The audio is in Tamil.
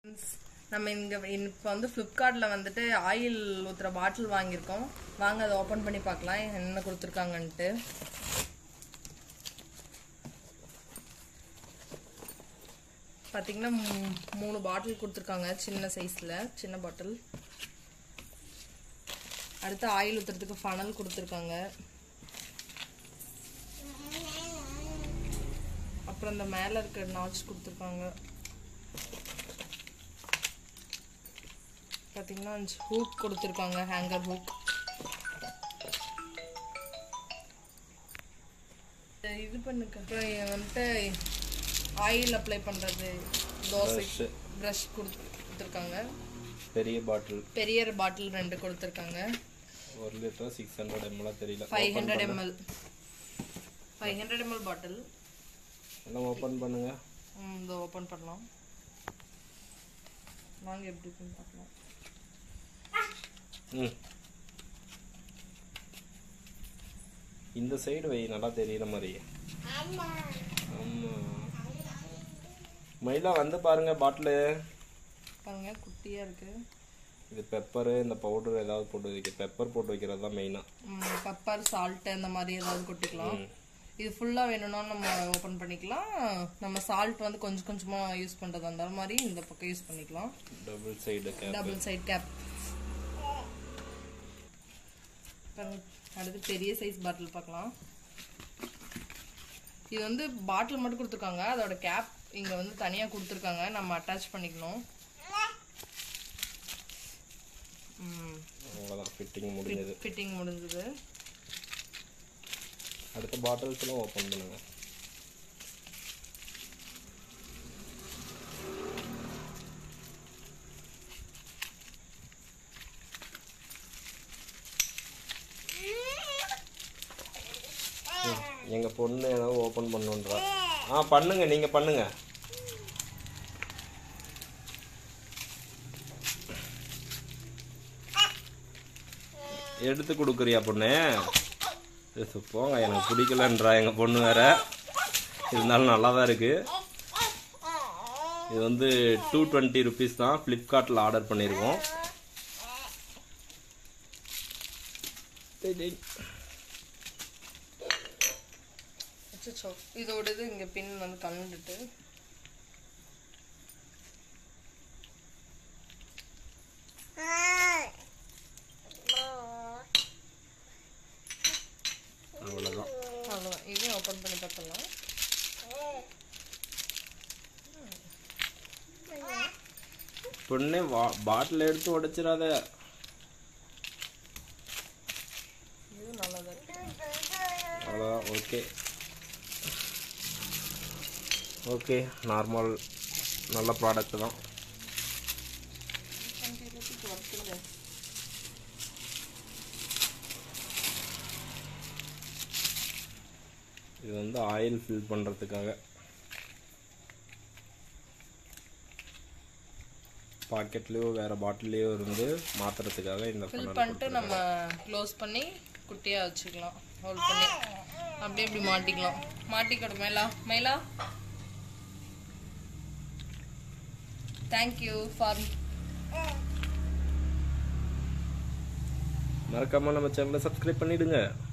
நம்ம இங்க இப்போ வந்து ஃப்ளிப்கார்ட்ல வந்துட்டு ஆயில் ஊத்துற பாட்டில் வாங்கியிருக்கோம் வாங்க அதை ஓபன் பண்ணி பார்க்கலாம் என்ன கொடுத்துருக்காங்கன்ட்டு பார்த்தீங்கன்னா மூ- மூணு பாட்டில் கொடுத்துருக்காங்க சின்ன சைஸ்ல சின்ன பாட்டில் அடுத்து ஆயில் ஊத்துறதுக்கு ஃபனல் கொடுத்துருக்காங்க அப்புறம் இந்த மேல இருக்க நாட்ச் கொடுத்துருக்காங்க பாத்தீங்கன்னா ஹூக் கொடுத்துருக்காங்க ஹேங்கர் ஹூக் இது பண்ணுங்க அப்புறம் இங்க வந்துட்டு ஆயில் அப்ளை பண்றது தோசை Brush. ப்ரஷ் கொடுத்துருக்காங்க பெரிய பாட்டில் பெரிய பாட்டில் ரெண்டு கொடுத்துருக்காங்க ஒரு லிட்டர் சிக்ஸ் ஹண்ட்ரட் எம்எல்லாம் தெரியல five hundred ml five hundred ml bottle எல்லாம் ஓப்பன் பண்ணுங்க இந்த ஓப்பன் பண்ணலாம் வாங்க எப்படி இருக்குன்னு பார்க்கலாம் ம் இந்த சைடு வை நல்லா தெரியுற மாதிரி ஆமா மயிலா வந்து பாருங்க பாட்டிலு பாருங்க குட்டியா இருக்கு இது பெப்பரு இந்த பவுடர் ஏதாவது போட்டு வைக்க பெப்பர் போட்டு வைக்கிறது தான் மெயினாக பெப்பர் சால்ட் அந்த மாதிரி ஏதாவது கொட்டிக்கலாம் இது ஃபுல்லா வேணும்னா நம்ம ஓபன் பண்ணிக்கலாம் நம்ம சால்ட் வந்து கொஞ்சம் கொஞ்சமா யூஸ் பண்றது அந்த மாதிரி இந்த பக்கம் யூஸ் பண்ணிக்கலாம் double side cap double side cap அடுத்து பெரிய சைஸ் பாட்டில் பார்க்கலாம் இது வந்து பாட்டில் மட்டும் கொடுத்துருக்காங்க அதோட கேப் இங்க வந்து தனியா கொடுத்துருக்காங்க நம்ம அட்டாச் பண்ணிக்கணும் அவ்வளோதான் ஃபிட்டிங் முடிஞ்சது ஃபிட்டிங் முடிஞ்சது அடுத்த பாட்டில்ஸ் எல்லாம் ஓப்பன் பண்ணுங்க ம், எங்க பொண்ணு ஏதாவது ஓப்பன் பண்ணுன்றா ஆ பண்ணுங்க நீங்க பண்ணுங்க எடுத்து கொடுக்குறியா பொண்ணு சரி, போங்க எனக்கு பிடிக்கலன்றா எங்க பொண்ணு வேற இருந்தாலும் நல்லா தான் இருக்கு இது வந்து டூ டுவெண்ட்டி ருபீஸ் தான் ஃப்ளிப்கார்ட்டில் ஆர்டர் பண்ணியிருக்கோம் டேய், டேய். அச்சச்சோ இதோட இது இங்க பின் வந்து கலந்துட்டு அவ்வளோதான் அவ்வளோதான் இதையும் ஓப்பன் பண்ணி பார்த்துடலாம் பொண்ணே வா பாட்டில் எடுத்து உடைச்சிடாத இது நல்லா தான் இருக்கு அவ்வளோதான் ஓகே ஓகே நார்மல் நல்ல ப்ராடக்ட் தான் இது வந்து ஆயில் ஃபில் பண்ணுறதுக்காக பாக்கெட்லேயோ வேறு பாட்டிலையோ இருந்து மாற்றுறதுக்காக இந்த ஃபில் funnel பண்ணிட்டு நம்ம க்ளோஸ் பண்ணி குட்டியா வச்சுக்கலாம் ஹோல்ட் பண்ணி அப்படியே இப்படி மாட்டிக்கலாம் மாட்டிக்கணும் மேலா மேலா தேங்க்யூ ஃபார் மறக்காமல் நம்ம சேனலை சப்ஸ்கிரைப் பண்ணிவிடுங்க